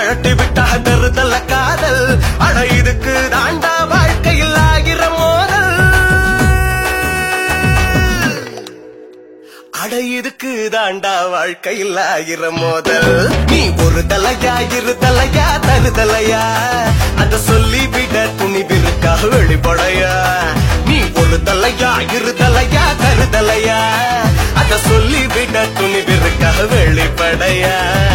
கழட்டி விட்டா தருதல காதல் அட இதுக்கு தாண்டா வாழ்க்கையில் ஆகிற மோதல் அட இதுக்கு தாண்டா வாழ்க்கையில் ஆகிற மோதல் நீ ஒரு தலையா இரு தலையா தரு தலையா அத சொல்லி விட துணிவிருக்கா வெளிப்படையா நீ ஒரு தலையா இரு தலையா தரு தலையா அத சொல்லி விட துணிவிருக்கா வெளிப்படையா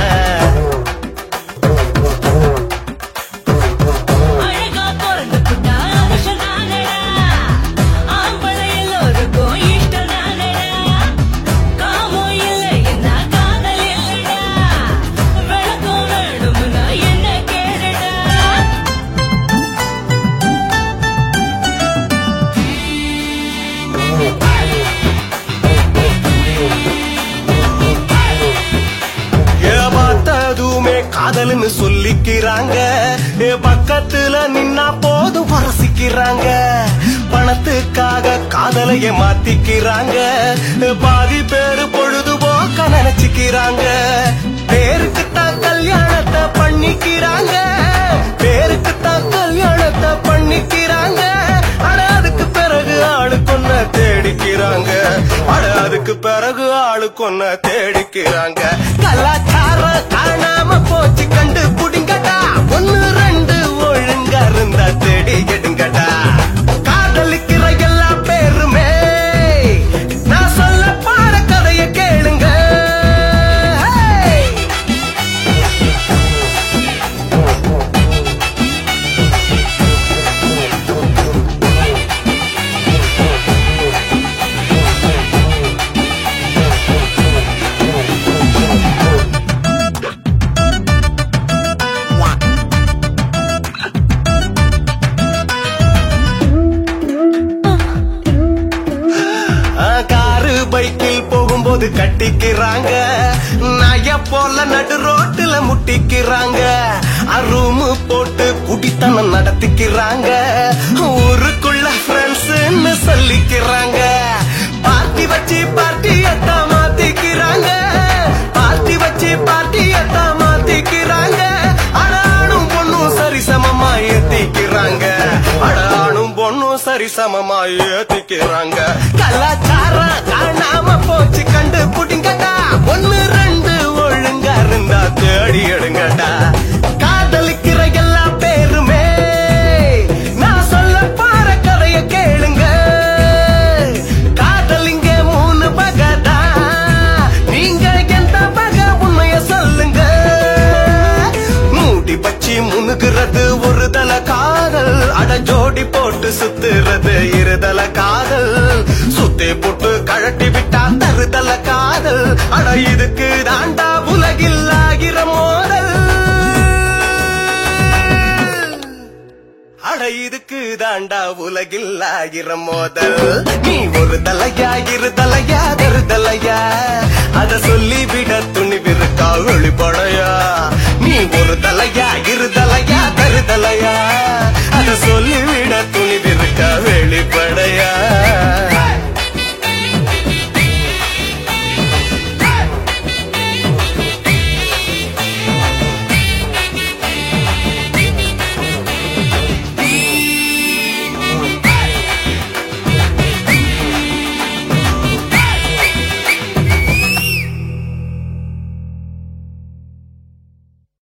அழகா பிறந்து புட்டா மனுஷன் நானடா ஆம்பளை எல்லோருக்கும் இஷ்டம் நானடா காமம் இல்லை என்ன காதல் இல்லடா விளக்கம் வேணும்னா என்ன கேளுடா ஏ பார்த்ததுமே காதல்னு சொல்லிக்கிறாங்க ஏ பக்கத்துல நின்னா போதும் வரசிக்கிறாங்க பணத்துக்காக காதலைய மாத்திக்கிறாங்க ஏ, பாதி பேரு பொழுதுபோக்க நினைச்சுக்கிறாங்க பேருக்குத்தான் கல்யாணத்தை பண்ணிக்கிறாங்க பேருக்குத்தான் கல்யாணத்தை பண்ணிக்கிறாங்க ஆனா அதுக்கு பிறகு ஆளு கொன்ன தேடிக்கிறாங்க அட அதுக்கு பிறகு ஆளு கொன்ன தேடிக்கிறாங்க கலாச்சாரம் காணாம போச்சு கண்டு புடிங்கடா ஒன்னு ரெண்டு ஒழுங்கா இருந்தா தேடி எடுங்கடா காதலிக்கிற எல்லா பேருமே நான் சொல்ல பாட கதைய கேளுங்க Hey! ஆ, காரு பைக்கில் போகும்போது கட்டிக்கிறாங்க நய போல நடு ரோட்டுல முட்டிக்கிறாங்க ரூமு போட்டு குடித்தனம் நடத்திக்கிறாங்க ஊருக்குள்ள ஃப்ரெண்ட்ஸ்னு சொல்லிக்கிறாங்க பார்ட்டி வச்சு பார்ட்டியத்தான் மாத்திக்கிறாங்க பார்ட்டி வச்சு பார்ட்டியத்தான் மாத்திக்கிறாங்க அடானும் பொண்ணும் சரிசமமா ஏத்திக்கிறாங்க அடானும் பொண்ணும் சரிசமமா ஏத்திக்கிறாங்க கலாச்சாரம் காணாம போச்சு கண்டு புடிங்கடா ஒன்னு ரெண்டு ஒழுங்கா இருந்தா தேடி எடுங்கடா காதலிக்கிற எல்லா பேருமே நான் சொல்ல பாற கதைய கேளுங்க காதலிங்க மூணு பகதா நீங்க எந்த பக உண்மைய சொல்லுங்க மூடி பச்சி முனுகிறது ஒரு தல காதல் அட ஜோடி போட்டு சுத்துறது இருதல காதல் சுத்தி போட்டு கழட்டி விட்டா தருதல காதல் அட இதுக்கு தாண்டா உலகில் ஆகிற மோதல் அட இதுக்கு தாண்டா உலகில் ஆகிற மோதல் நீ ஒரு தலையா இரு தலையா தரு தலையா அத சொல்லி விட துணிவிருக்கா வெளிப்படையா நீ ஒரு தலையா இரு தலையா தரு தலையா அத சொல்லி விட துணிவிருக்கா வெளிப்படையா